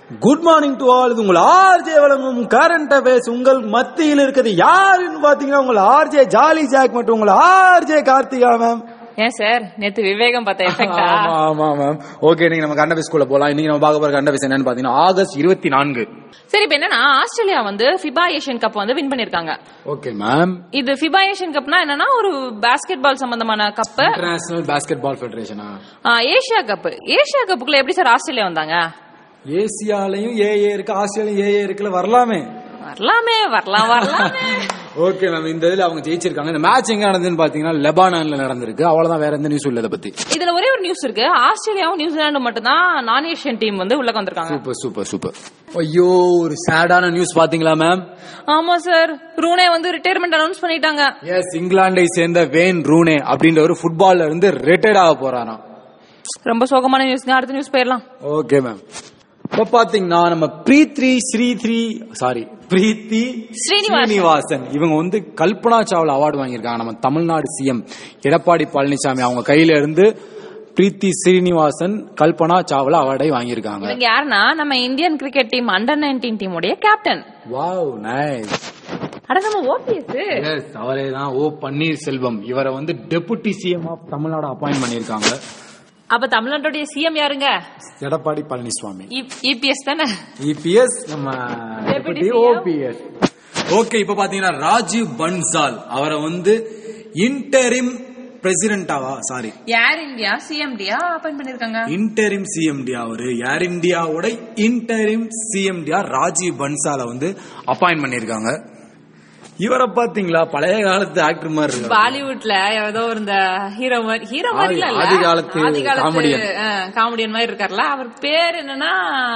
Good morning to all இது உங்கள் RJ வழங்கும் கரண்ட் அஃபேர்ஸ் உங்கள் மத்தியில் இருக்கிறது யாருன்னு பாத்தீங்கன்னா உங்கள் ஆர்ஜே ஜாலி ஜாக் மற்றும் உங்கள் ஆர்ஜே கார்த்திகா மேம் ஏன் சார் நேத்து விவேகம் பார்த்த எஃபெக்டா ஆமா ஆமா மேம் ஓகே நீங்க நம்ம கண்ட ஸ்கூல்ல போலாம் இன்னைக்கு நம்ம பார்க்க போற கண்ட என்னன்னு பாத்தீங்கன்னா ஆகஸ்ட் இருபத்தி நான்கு சரி இப்ப என்னன்னா ஆஸ்திரேலியா வந்து ஃபிபா ஏஷியன் கப் வந்து வின் பண்ணிருக்காங்க ஓகே மேம் இது ஃபிபா ஏஷியன் கப்னா என்னன்னா ஒரு பாஸ்கெட் பால் சம்பந்தமான கப் இன்டர்நேஷனல் பாஸ்கெட் பால் ஃபெடரேஷனா ஏஷியா கப் ஏஷியா கப்புக்குள்ள எப்படி சார் ஆஸ்திரேலியா வந்தாங்க ஏசியாலையும் ஏஏ இருக்கு ஆஸ்திரேலியும் ஏஏ இருக்குல்ல வரலாமே வரலாமே வரலாம் வரலாமே ஓகே மேம் இந்த இதுல அவங்க ஜெயிச்சிருக்காங்க இந்த மேட்ச் எங்க நடந்ததுன்னு பாத்தீங்கன்னா லெபானான்ல நடந்திருக்கு அவ்வளவுதான் வேற எந்த நியூஸ் இல்ல இதை பத்தி இதுல ஒரே ஒரு நியூஸ் இருக்கு ஆஸ்திரேலியாவும் நியூசிலாண்டும் மட்டும்தான் நான் ஏஷியன் டீம் வந்து உள்ள வந்திருக்காங்க சூப்பர் சூப்பர் சூப்பர் ஐயோ ஒரு சேடான நியூஸ் பாத்தீங்களா மேம் ஆமா சார் ரூனே வந்து ரிட்டையர்மெண்ட் அனௌன்ஸ் பண்ணிட்டாங்க எஸ் இங்கிலாந்தை சேர்ந்த வேன் ரூனே அப்படின்ற ஒரு ஃபுட்பால்ல இருந்து ரிட்டையர்ட் ஆக போறாராம் ரொம்ப சோகமான நியூஸ்ங்க அடுத்த நியூஸ் போயிடலாம் ஓகே மேம் இப்ப பாத்தீங்கன்னா நம்ம பிரீத்ரி ஸ்ரீத்ரி சாரி பிரீத்தி ஸ்ரீனிவாசன். ஸ்ரீனிவாசன் இவங்க வந்து கல்பனா சாவ்லா அவார்டு வாங்கியிருக்காங்க நம்ம தமிழ்நாடு சிஎம் எடப்பாடி பழனிசாமி அவங்க கையில இருந்து பிரீத்தி ஸ்ரீனிவாசன் கல்பனா சாவ்லா அவார்டை வாங்கியிருக்காங்க இவங்க யாருன்னா நம்ம Indian cricket team under nineteen டீமுடைய கேப்டன் வாவ் நைஸ் அட நம்ம ஓபிஎஸ் எஸ் அவரே தான் ஓ பன்னீர்செல்வம் இவரை வந்து deputy CM of Tamil Nadu appoint பண்ணியிருக்காங்க அப்ப தமிழ்நாட்டுடைய சிஎம் யாருங்க எடப்பாடி பழனிசாமி இபிஎஸ் தானே இபிஎஸ் நம்ம Deputy deputy CM. OPS okay இப்ப பாத்தீங்கன்னா ராஜீவ் பன்சால் அவரை வந்து இன்டரிம் பிரசிடென்டாவா சாரி ஏர் இந்தியா சிஎம்டியா அப்பாயின் பண்ணிருக்காங்க இன்டரிம் சிஎம்டி அவரு ஏர் இந்தியாவோட இன்டரிம் சிஎம்டியா ராஜீவ் பன்சால வந்து அப்பாயிண்ட் பண்ணிருக்காங்க இவரை பாத்தீங்களா பழைய காலத்து ஆக்டர் மாதிரி இருக்காரு பாலிவுட்ல ஏதோ ஒரு இந்த ஹீரோ மாதிரி ஹீரோ மாதிரி இல்ல ஆதி- ஆதி காலத்து ஆதி comedian. காமெடியன் மாதிரி இருக்கார்ல அவர் பேர் என்னன்னா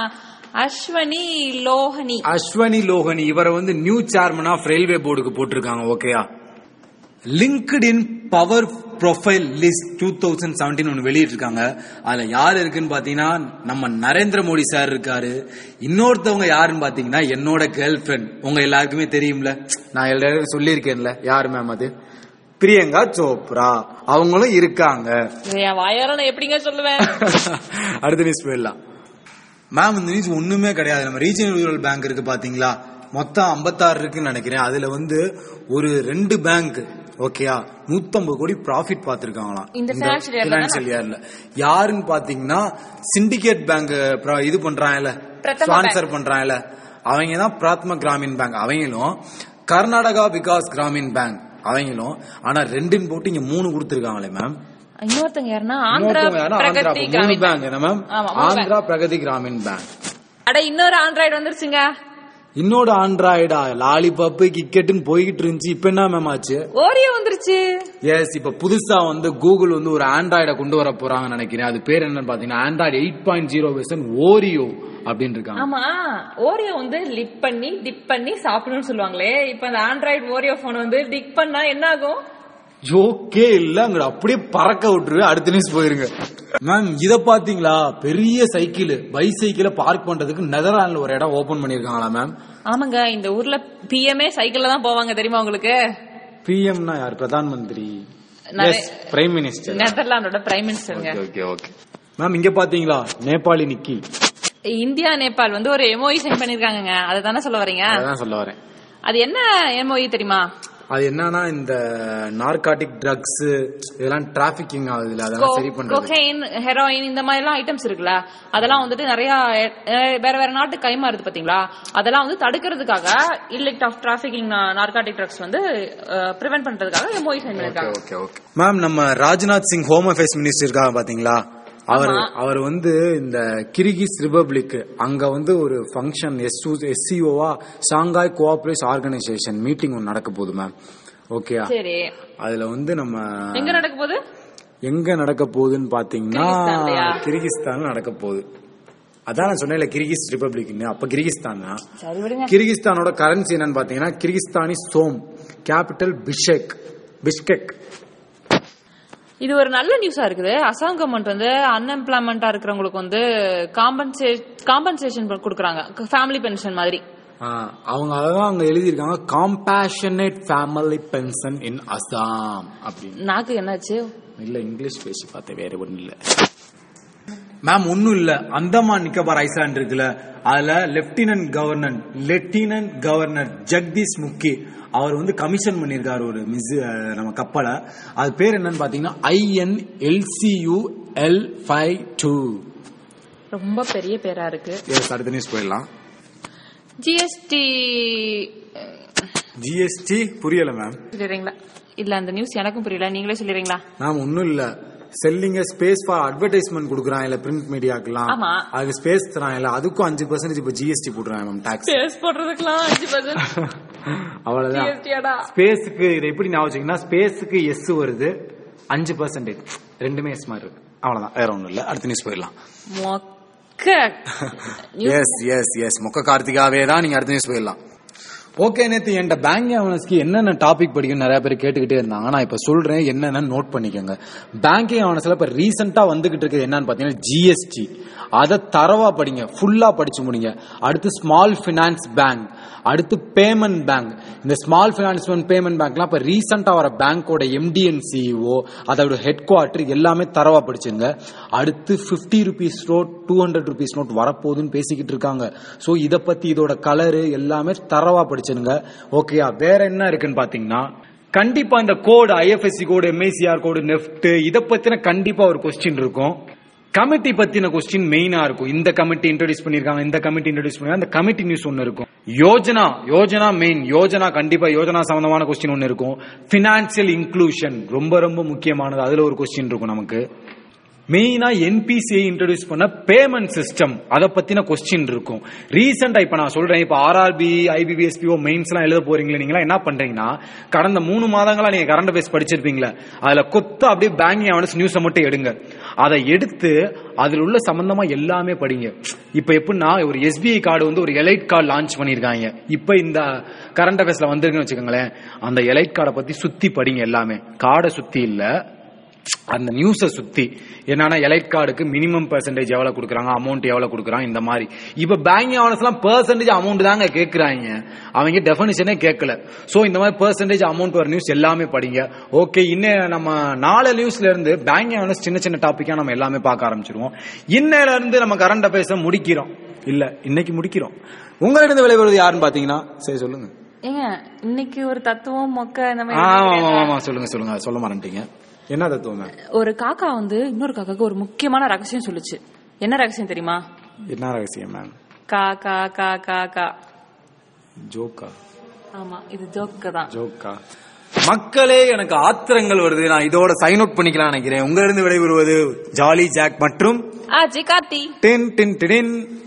அஸ்வனி லோஹனி அஸ்வனி லோகனி இவரை வந்து நியூ சேர்மன் ஆஃப் ரயில்வே போர்டுக்கு போட்டிருக்காங்க ஓகேயா LinkedIn power profile list two thousand seventeen ஒன்று வெளியிட்டிருக்காங்க அதுல யார் இருக்குன்னு பாத்தீங்கன்னா நம்ம நரேந்திர மோடி சார் இருக்காரு இன்னொருத்தவங்க யாருன்னு பாத்தீங்கன்னா என்னோட கேர்ள் ஃபிரெண்ட் உங்க எல்லாருக்குமே தெரியும்ல நான் எல்லாரும் சொல்லியிருக்கேன்ல யாரு மேம் அது பிரியங்கா சோப்ரா அவங்களும் இருக்காங்க என் வாயார நான் எப்படிங்க சொல்லுவேன் அடுத்த நியூஸ் போயிடலாம் மேம் இந்த நியூஸ் ஒண்ணுமே கிடையாது நம்ம ரீஜனல் ரூரல் பேங்க் இருக்கு பாத்தீங்களா மொத்தம் 56 இருக்குன்னு நினைக்கிறேன் அதுல வந்து ஒரு ரெண்டு பேங்க் ஓகேயா 150 கோடி ப்ராஃபிட் பார்த்திருக்காங்களாம் இந்த financial year ல பினான்சியல் இயர்ல யாருன்னு பாத்தீங்கன்னா சிண்டிகேட் பேங்க் இது பண்றாங்கல்ல பிரதம ஸ்பான்சர் பண்றாங்கல்ல அவங்க தான் பிராத்ம கிராமின் பேங்க் அவங்களும் கர்நாடகா விகாஸ் கிராமின் பேங்க் அவங்களும் ஆனா ரெண்டுன்னு போட்டு இங்க மூணு கொடுத்திருக்காங்களே மேம் இன்னொருத்தங்க யாருன்னா ஆந்திரா இன்னொருத்தவங்க யாரும் ஆந்திரா பிரகதி மூணு கிராமின் பேங்க் என்ன மேம் ஆமா, மூணு ஆந்திரா பிரகதி கிராமின் பேங்க் அட இன்னொரு ஆண்ட்ராய்டு வந்துருச்சுங்க இன்னொரு ஆண்ட்ராய்டா லாலிபாப் கிக்கெட்டுன்னு போய்கிட்டு இருந்துச்சு இப்ப என்ன மேம் ஆச்சு ஓரியோ வந்துருச்சு எஸ் இப்ப புதுசா வந்து கூகுள் வந்து ஒரு ஆண்ட்ராய்டை கொண்டு வர போறாங்கன்னு நினைக்கிறேன் அது பேர் என்னன்னு பாத்தீங்கன்னா Android eight point zero version Oreo அப்படின்னு இருக்காங்க ஆமா ஓரியோ வந்து லிப் பண்ணி டிப் பண்ணி சாப்பிடணும்னு சொல்லுவாங்களே இப்ப அந்த ஆண்ட்ராய்டு ஓரியோ போன் வந்து டிக் பண்ணா என்ன ஆகும் ஜோக்கே இல்ல அங்க அப்படியே பறக்க விட்டுருவேன் அடுத்த நியூஸ் போயிருங்க மேம் இத பாத்தீங்களா பெரிய சைக்கிள் பைசைக்கிள பார்க் பண்றதுக்கு நெதர்லாண்ட்ல ஒரு இடம் ஓபன் பண்ணிருக்காங்களா மேம் ஆமாங்க இந்த ஊர்ல பிஎம்ஏ சைக்கிள்ல தான் போவாங்க தெரியுமா உங்களுக்கு பிஎம்னா யார் பிரதான் மந்திரி நிறைய- எஸ் பிரைம் மினிஸ்டர் நெதர்லாண்டோட பிரைம் மினிஸ்டருங்க ஓகே ஓகே மேம் இங்க பாத்தீங்களா நேபாளி நிக்கி இந்தியா நேபாள் வந்து ஒரு எம்ஓஇ சைன் பண்ணிருக்காங்கங்க அதை தானே சொல்ல வரீங்க அதான் சொல்ல வரேன் அது என்ன எம்ஓஇ தெரியுமா அது என்னன்னா இந்த நார்காட்டிக் ட்ரக்ஸ் இதெல்லாம் டிராபிக்கிங் ஆகுதுல அதெல்லாம் சரி பண்றது கொகைன் ஹெரோயின் இந்த மாதிரி எல்லாம் ஐட்டம்ஸ் இருக்குல்ல அதெல்லாம் வந்துட்டு நிறைய அஹ், வேற வேற நாட்டு கைமாறுது பாத்தீங்களா அதெல்லாம் வந்து தடுக்கிறதுக்காக illicit of trafficking narcotic drugs வந்து பிரிவென்ட் பண்றதுக்காக எம்ஓஇ சைன் பண்ணிருக்காங்க ஓகே ஓகே மேம் நம்ம Rajnath Singh home affairs minister இருக்காங்க பாத்தீங்களா அவர் ஆமா. அவர் வந்து இந்த கிரிகிஸ் ரிபப்ளிக் அங்க வந்து ஒரு ஃபங்க்ஷன் எஸ் எஸ்சிஓவா ஷாங்காய் கோஆபரேஷன் ஆர்கனைசேஷன் மீட்டிங் ஒன்று நடக்க போகுது மேம் ஓகே சரி அதுல வந்து நம்ம எங்க நடக்க போகுது எங்க நடக்க போகுதுன்னு பாத்தீங்கன்னா கிர்கிஸ்தான்லயா? கிர்கிஸ்தான்ல நடக்க போகுது அதான் நான் சொன்னேன்ல கிர்கிஸ் ரிபப்ளிக்னு அப்ப கிர்கிஸ்தான் தான் சரி விடுங்க கிர்கிஸ்தானோட கரன்சி என்னன்னு பாத்தீங்கன்னா Kyrgyzstani som capital Bishkek Bishkek இது ஒரு நல்ல நியூஸா இருக்குது அசாம் கவர்மெண்ட் வந்து அன்எம்ப்ளாய்மெண்டா இருக்கிறவங்களுக்கு வந்து காம்பன்சே காம்பன்சேஷன் கொடுக்குறாங்க ஃபேமிலி பென்ஷன் மாதிரி ஆ, அவங்க அதான் அங்க எழுதியிருக்காங்க compassionate family pension in Assam அப்படின்னு நாக்கு என்னாச்சு இல்ல இங்கிலீஷ் பேசி பார்த்தேன் வேற ஒண்ணும் இல்ல மேம் ஒன்னும் இல்ல அந்தமான் நிக்கோபார் ஐஸ்லாண்ட் இருக்குல்ல அதுல lieutenant governor lieutenant governor Jagdish Mukhi அவர் வந்து கமிஷன் பண்ணியிருக்காரு ஒரு மிஸ் நம்ம கப்பலை அது பேர் என்னன்னு பாத்தீங்கன்னா IN LCU L five two ரொம்ப பெரிய பேரா இருக்கு எஸ் அடுத்த நியூஸ் போயிடலாம் ஜிஎஸ்டி ஜிஎஸ்டி புரியல மேம் சொல்லிடுறீங்களா இல்ல அந்த நியூஸ் எனக்கும் புரியல நீங்களே சொல்லிடுறீங்களா மேம் ஒன்னும் இல்ல செல்லிங்க ஸ்பேஸ் ஃபார் அட்வர்டைஸ்மெண்ட் கொடுக்குறான் இல்ல பிரிண்ட் மீடியாக்கெல்லாம் ஆமா. அதுக்கு ஸ்பேஸ் தரான் இல்ல அதுக்கும் அஞ்சு பர்சன்டேஜ் இப்ப ஜிஎஸ்டி போடுறாங்க மேம் டாக்ஸ் பேஸ் போடுறதுக்கெல்லாம் அஞ்சு பர்சன்ட் அவ்வளவுதான் ஜிஎஸ்டியாடா ஸ்பேஸுக்கு இதை எப்படி ஞாபகம் வச்சுக்கீங்கன்னா ஸ்பேஸுக்கு எஸ் வருது அஞ்சு பர்சன்டேஜ் ரெண்டுமே எஸ் மாதிரி இருக்கு அவ்வளவுதான் வேற ஒண்ணும் இல்ல அடுத்த நியூஸ் போயிடலாம் மொக்க எஸ் எஸ் எஸ் மொக்க கார்த்திகாவே தான் நீங்க அடுத்த நியூஸ் போயிடலாம் ஓகே நேத்து என்கிட்ட பேங்க் அவனஸ்க்கு என்னென்ன டாபிக் படிக்கும் நிறைய பேர் கேட்டுக்கிட்டே இருந்தாங்க நான் இப்ப சொல்றேன் என்னென்ன நோட் பண்ணிக்கோங்க பேங்கிங் அவனஸ்ல இப்ப ரீசெண்டா வந்துகிட்டு இருக்குது என்னன்னு பாத்தீங்கன்னா ஜிஎஸ்டி அதை தரவா படிங்க ஃபுல்லா படிச்சு முடிங்க அடுத்து ஸ்மால் பினான்ஸ் பேங்க் அடுத்து பேமெண்ட் பேங்க் இந்த ஸ்மால் பினான்ஸ் பேமெண்ட் பேங்க்லாம் இப்ப ரீசெண்டா வர பேங்கோட எம்டிஎன் சிஇஓ அதோட ஹெட் குவார்டர் எல்லாமே தரவா படிச்சுங்க அடுத்து 50 rupees note two hundred rupees note வரப்போகுதுன்னு பேசிக்கிட்டு இருக்காங்க சோ இத பத்தி இதோட கலரு எல்லாமே தரவா படிச்சுங்க ஓகேயா வேற என்ன இருக்குன்னு பாத்தீங்கன்னா கண்டிப்பா இந்த code IFSC code MICR code NEFT இத பத்தின கண்டிப்பா ஒரு கொஸ்டின் இருக்கும் கமிட்டி பத்தின கொஸ்டின் மெயினா இருக்கும் இந்த கமிட்டி இன்ட்ரோடியூஸ் பண்ணிருக்காங்க இந்த கமிட்டி இன்ட்ரோடியூஸ் பண்ணிருக்காங்க அந்த கமிட்டி நியூஸ் ஒன்னு இருக்கும் யோஜனா யோஜனா மெயின் யோஜனா கண்டிப்பா யோஜனா சம்பந்தமான கொஸ்டின் ஒன்னு இருக்கும் பினான்சியல் இன்க்ளூஷன் ரொம்ப ரொம்ப முக்கியமானது அதுல ஒரு கொஸ்டின் இருக்கும் நமக்கு மெயினா என்பிசிஐ இன்ட்ரோடியூஸ் பண்ண பேமெண்ட் சிஸ்டம் அத பத்தின கொஸ்டின் இருக்கும் ரீசெண்டா இப்ப நான் சொல்றேன் இப்ப ஆர்ஆர்பி ஐபிபிஎஸ்பிஓ மெயின்ஸ் எல்லாம் எழுத போறீங்களா நீங்களா என்ன பண்றீங்கன்னா கடந்த மூணு மாதங்களா நீங்க கரண்ட் பேஸ் படிச்சிருப்பீங்களா அதுல கொத்து அப்படியே பேங்கிங் அவனஸ் நியூஸை மட்டும் எடுங்க அதை எடுத்து அதுல உள்ள சம்பந்தமா எல்லாமே படிங்க இப்ப எப்படின்னா ஒரு எஸ்பிஐ கார்டு வந்து ஒரு எலைட் கார்டு லான்ச் பண்ணிருக்காங்க இப்ப இந்த கரண்ட் அஃபேர்ஸ்ல வந்திருக்குன்னு வச்சுக்கோங்களேன் அந்த எலைட் கார்டை பத்தி சுத்தி படிங்க எல்லாமே கார்டை சுத்தி இல்ல அந்த நியூஸை சுத்தி என்னன்னா எலைட் கார்டுக்கு மினிமம் பெர்சன்டேஜ் எவ்வளவு கொடுக்குறாங்க அமௌண்ட் எவ்வளவு கொடுக்குறாங்க இந்த மாதிரி இப்ப பேங்கிங் அவனஸ் எல்லாம் பெர்சன்டேஜ் அமௌண்ட் தாங்க கேக்குறாங்க அவங்க டெஃபினிஷனே கேட்கல சோ இந்த மாதிரி பெர்சன்டேஜ் அமௌண்ட் வர நியூஸ் எல்லாமே படிங்க ஓகே இன்னும் நம்ம நாலு நியூஸ்ல இருந்து பேங்கிங் அவனஸ் சின்ன சின்ன டாபிக்கா நம்ம எல்லாமே பார்க்க ஆரம்பிச்சிருவோம் இன்னையில இருந்து நம்ம கரண்ட் அஃபேர்ஸ் முடிக்கிறோம் இல்ல இன்னைக்கு முடிக்கிறோம் உங்களிடம் விளைவுறது யாருன்னு பாத்தீங்கன்னா சரி சொல்லுங்க ஏங்க இன்னைக்கு ஒரு தத்துவம் மொக்க இந்த ஆமா ஆமா மாதிரி ஆமா சொல்லுங்க சொல்லுங்க சொல்ல மாட்டீங்க என்ன தத்துவம் மேம் ஒரு காக்கா வந்து இன்னொரு காக்காக்கு ஒரு முக்கியமான ரகசியம் சொல்லுச்சு என்ன ரகசியம் தெரியுமா என்ன ரகசியம் மேம் கா கா கா கா கா ஜோக்கா ஆமா இது ஜோக்கு தான் ஜோக்கா மக்களே எனக்கு ஆத்திரங்கள் வருது நான் இதோட சைன் அவுட் பண்ணிக்கலாம் நினைக்கிறேன் உங்க இருந்து விடைபெறுவது ஜாலி ஜாக் மற்றும் R J Karthi ten ten ten